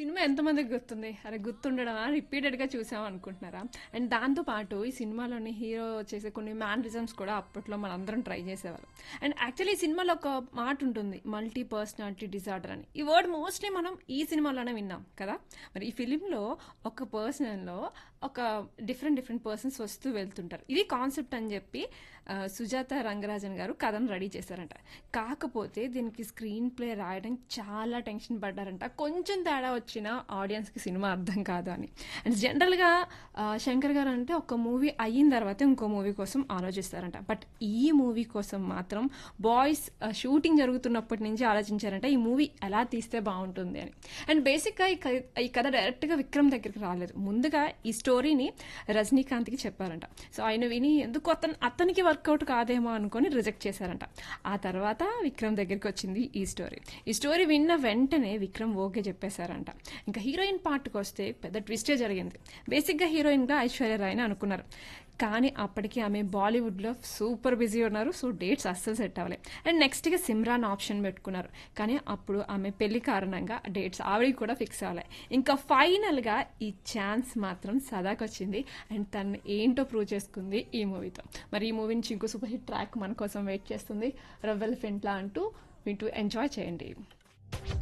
cinema ఎంతమందికి గుర్తుంది అరే గుర్తుండడమా రిపీటెడ్గా చూసాం అనుకుంటున్నారా అండ్ దాంతోపాటు ఈ సినిమాలోని హీరో చేసే కొన్ని మ్యానరిజమ్స్ కూడా అప్పట్లో మనందరం ట్రై చేసేవాళ్ళం అండ్ యాక్చువల్లీ ఈ సినిమాలో ఒక మాట ఉంటుంది మల్టీ పర్సనాలిటీ డిజార్డర్ అని ఈ వర్డ్ మోస్ట్లీ మనం ఈ సినిమాలోనే విన్నాం కదా మరి ఈ ఫిలింలో ఒక పర్సన్లో ఒక డిఫరెంట్ డిఫరెంట్ పర్సన్స్ వస్తూ వెళ్తుంటారు ఇది కాన్సెప్ట్ అని చెప్పి ఆ, సుజాత రంగరాజన్ గారు కథను రెడీ చేశారంట కాకపోతే దీనికి స్క్రీన్ ప్లే రాయడం చాలా టెన్షన్ పడ్డారంట కొంచెం తేడా వచ్చిన ఆడియన్స్కి సినిమా అర్థం కాదు అని అండ్ జనరల్గా ఆ, శంకర్ గారు అంటే ఒక మూవీ అయిన తర్వాత ఇంకో మూవీ కోసం ఆలోచిస్తారంట బట్ ఈ మూవీ కోసం మాత్రం బాయ్స్ షూటింగ్ జరుగుతున్నప్పటి నుంచి ఆలోచించారంట ఈ మూవీ ఎలా తీస్తే బాగుంటుంది అని అండ్ బేసిక్గా ఈ కథ ఈ కథ డైరెక్ట్గా విక్రమ్ దగ్గరికి రాలేదు ముందుగా ఈ స్టోరీని రజనీకాంత్కి చెప్పారంట సో ఆయన విని ఎందుకు అతను అతనికి వర్కౌట్ కాదేమో అనుకొని రిజెక్ట్ చేశారంట ఆ తర్వాత విక్రమ్ దగ్గరికి వచ్చింది ఈ స్టోరీ ఈ స్టోరీ విన్న వెంటనే విక్రమ్ ఓకే చెప్పేశారంట ఇంకా హీరోయిన్ పార్ట్కి వస్తే పెద్ద ట్విస్టే జరిగింది బేసిక్గా హీరోయిన్గా ఐశ్వర్య రాయని అనుకున్నారు కానీ అప్పటికి ఆమె బాలీవుడ్లో సూపర్ బిజీ ఉన్నారు సో డేట్స్ అస్సలు సెట్ అవ్వలే అండ్ నెక్స్ట్గా సిమ్రాన్ ఆప్షన్ పెట్టుకున్నారు కానీ అప్పుడు ఆమె పెళ్లి కారణంగా డేట్స్ ఆవిడకి కూడా ఫిక్స్ అవ్వలే ఇంకా ఫైనల్గా ఈ ఛాన్స్ మాత్రం సదాకి వచ్చింది అండ్ తను ఏంటో ప్రూవ్ చేసుకుంది ఈ మూవీతో మరి ఈ మూవీ నుంచి ఇంకో సూపర్ హిట్ ట్రాక్ మన కోసం వెయిట్ చేస్తుంది రవ్వెల్ ఫెంట్లా అంటూ వింటూ ఎంజాయ్ చేయండి